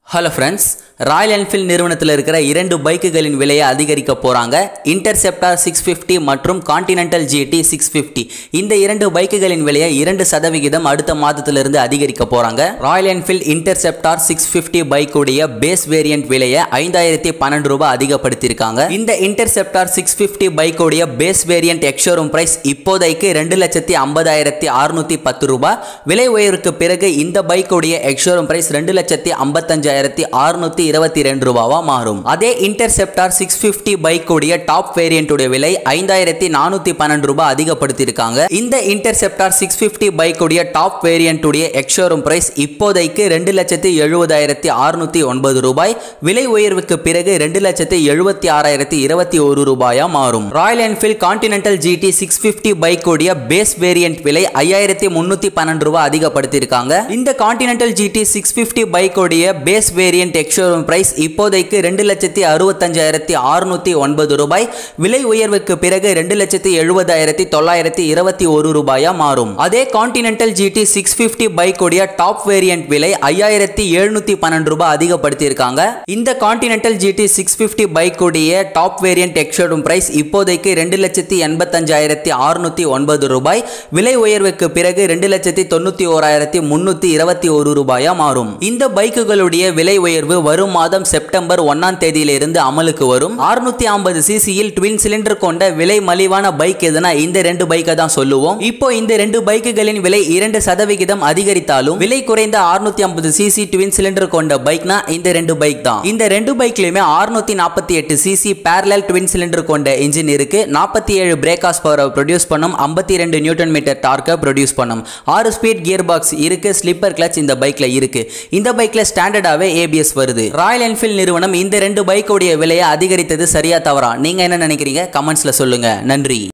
hello friends Royal Enfield நிறுவனத்தில் இருக்கிற இரண்டு பைக்குகளின் விலையை அதிகரிக்க போகிறாங்க இன்டர்செப்டார் சிக்ஸ் ஃபிஃப்டி மற்றும் கான்டினென்டல் ஜிடி சிக்ஸ் ஃபிஃப்டி இந்த இரண்டு பைக்குகளின் விலையை இரண்டு சதவிகிதம் அடுத்த மாதத்திலிருந்து அதிகரிக்க போகிறாங்க Royal Enfield Interceptor six fifty பைக்குடைய பேஸ் வேரியன்ட் விலையை ஐந்தாயிரத்தி பன்னெண்டு ரூபாய் அதிகப்படுத்தியிருக்காங்க இந்த இன்டர்செப்டார் சிக்ஸ் ஃபிஃப்டி பைக்குடைய பேஸ் வேரியன்ட் எக்ஷோரூம் பிரைஸ் இப்போதைக்கு ரெண்டு லட்சத்தி ஐம்பதாயிரத்தி அறுநூத்தி பத்து ரூபாய் விலை உயர்வுக்கு பிறகு இந்த பைக்குடைய எக்ஷோரூம் பிரைஸ் ரெண்டு லட்சத்தி ஐம்பத்தஞ்சாயிரத்தி அறுநூத்தி இருபத்தி ரெண்டு ரூபாவா மாறும் அதே இன்டர்செப்டார் சிக்ஸ் பிப்டி பைக்குடைய டாப் வேரியன்ட்டுடைய விலை ஐந்தாயிரத்தி நானூத்தி பன்னெண்டு ரூபாய் அதிகப்படுத்தியிருக்காங்க இந்த இன்டர்செப்டார் சிக்ஸ் பிப்டி பைக்குடைய டாப் வேரியன்ட்டுடைய எக்ஷோரூம் பிரைஸ் இப்போதைக்கு ரெண்டு லட்சத்தி எழுபதாயிரத்தி அறுநூத்தி ஒன்பது ரூபாய் விலை உயர்வுக்கு பிறகு ரெண்டு லட்சத்தி எழுபத்தி ஆறாயிரத்தி இருபத்தி ஒரு ரூபாயா மாறும் Royal Enfield Continental GT six fifty பைக்குடைய பேஸ் வேரியன்ட் விலை ஐயாயிரத்தி முன்னூத்தி பன்னெண்டு ரூபாய் அதிகப்படுத்தியிருக்காங்க இந்த கான்டினென்டல் ஜிடி சிக்ஸ் பிப்டி பைக்குடைய பேஸ் வேரியன்ட் எக்ஷோரூம் பிரைஸ் இப்போதைக்கு ரெண்டு லட்சத்தி அறுபத்தஞ்சாயிரத்தி அறுநூத்தி ஒன்பது ரூபாய் விலை உயர்வுக்கு பிறகு ரெண்டு லட்சத்தி எழுபதாயிரத்தி தொள்ளாயிரத்தி இருபத்தி ஒரு ரூபாயா மாறும் அதே கான்டினென்டல் ஜிடி சிக்ஸ் பிப்டி பைக்குடைய டாப் வேரியன்ட் விலை ஐயாயிரத்தி எழுநூத்தி பன்னெண்டு ரூபாய் அதிகப்படுத்தியிருக்காங்க இந்த கான்டினென்டல் ஜிடி சிக்ஸ் பிப்டி பைக்குடைய டாப் வேரியன்ட் எக்ஷோரூம் பிரைஸ் இப்போதைக்கு ரெண்டு லட்சத்தி எண்பத்தஞ்சாயிரத்தி அறுநூத்தி ஒன்பது ரூபாய் விலை உயர்வுக்கு பிறகு ரெண்டு லட்சத்தி தொண்ணூத்தி ஓராயிரத்தி முன்னூத்தி இருபத்தி ஒரு ரூபாயா மாறும் இந்த பைக்குகளுடைய விலை உயர்வு வரும் மாதம் செப்டம்பர் ஒன்னாம் தேதியிலிருந்து அமலுக்கு வரும் அறுநூத்தி ஐம்பது சிசியில் ட்வின் சிலிண்டர் கொண்ட விலை மலிவான பைக் எதுனா இந்த ரெண்டு பைக்கை தான் சொல்லுவோம் இப்போ இந்த ரெண்டு பைக்குகளின் விலை இரண்டு சதவிகிதம் அதிகரித்தாலும் விலை குறைந்த அறுநூத்தி ஐம்பது சிசி ட்வின் சிலிண்டர் கொண்ட பைக்னா இந்த ரெண்டு பைக் தான் இந்த ரெண்டு பைக்லயுமே அறுநூத்தி நாற்பத்தி எட்டு சிசி பேரலல் ட்வின் சிலிண்டர் கொண்ட இன்ஜின் இருக்கு நாற்பத்தி ஏழு பிரேக்காஸ் பவரை ப்ரொடியூஸ் பண்ணும் ஐம்பத்தி ரெண்டு நியூட்டன் மீட்டர் டார்க்கை ப்ரொடியூஸ் பண்ணும் ஆறு ஸ்பீட் கியர் பாக்ஸ் இருக்கு ஸ்லிப்பர் கிளச் இந்த பைக்ல இருக்கு இந்த பைக்ல ஸ்டாண்டர்டாவே ஏபிஎஸ் வருது ராயல் என்ஃபீல்ட் நிறுவனம் இந்த ரெண்டு பைக்குடைய விலையை அதிகரித்தது சரியா தவறா நீங்க என்ன நினைக்கிறீங்க கமெண்ட்ஸ்ல சொல்லுங்க நன்றி